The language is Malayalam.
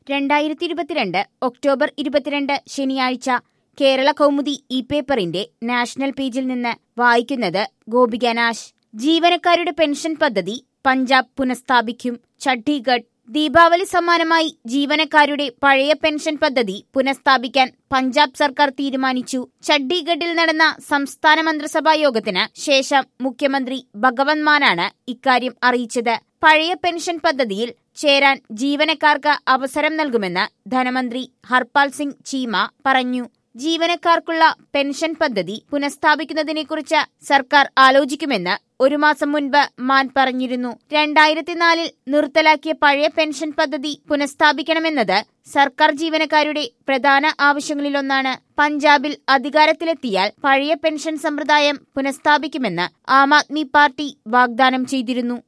രണ്ടായിരത്തി ഇരുപത്തിരണ്ട് ഒക്ടോബർ ഇരുപത്തിരണ്ട് ശനിയാഴ്ച കേരള കൗമുദി ഇ പേപ്പറിന്റെ നാഷണൽ പേജിൽ നിന്ന് വായിക്കുന്നത് ഗോപിക നാശ് ജീവനക്കാരുടെ പെൻഷൻ പദ്ധതി പഞ്ചാബ് പുനഃസ്ഥാപിക്കും ഛണ്ഡീഗഡ് ദീപാവലി സമ്മാനമായി ജീവനക്കാരുടെ പഴയ പെൻഷൻ പദ്ധതി പുനഃസ്ഥാപിക്കാൻ പഞ്ചാബ് സർക്കാർ തീരുമാനിച്ചു ഛണ്ഡീഗഡിൽ നടന്ന സംസ്ഥാന മന്ത്രിസഭാ യോഗത്തിന് ശേഷം മുഖ്യമന്ത്രി ഭഗവന്ത് മാനാണ് ഇക്കാര്യം അറിയിച്ചത് പഴയ പെൻഷൻ പദ്ധതിയിൽ ചേരാൻ ജീവനക്കാർക്ക് അവസരം നൽകുമെന്ന് ധനമന്ത്രി ഹർപാൽ സിംഗ് ചീമ പറഞ്ഞു ജീവനക്കാർക്കുള്ള പെൻഷൻ പദ്ധതി പുനഃസ്ഥാപിക്കുന്നതിനെക്കുറിച്ച് സർക്കാർ ആലോചിക്കുമെന്ന് ഒരു മാസം മുൻപ് മാൻ പറഞ്ഞിരുന്നു രണ്ടായിരത്തിനാലിൽ നിർത്തലാക്കിയ പഴയ പെൻഷൻ പദ്ധതി പുനഃസ്ഥാപിക്കണമെന്നത് സർക്കാർ ജീവനക്കാരുടെ പ്രധാന ആവശ്യങ്ങളിലൊന്നാണ് പഞ്ചാബിൽ അധികാരത്തിലെത്തിയാൽ പഴയ പെൻഷൻ സമ്പ്രദായം പുനഃസ്ഥാപിക്കുമെന്ന് ആം ആദ്മി പാർട്ടി വാഗ്ദാനം ചെയ്തിരുന്നു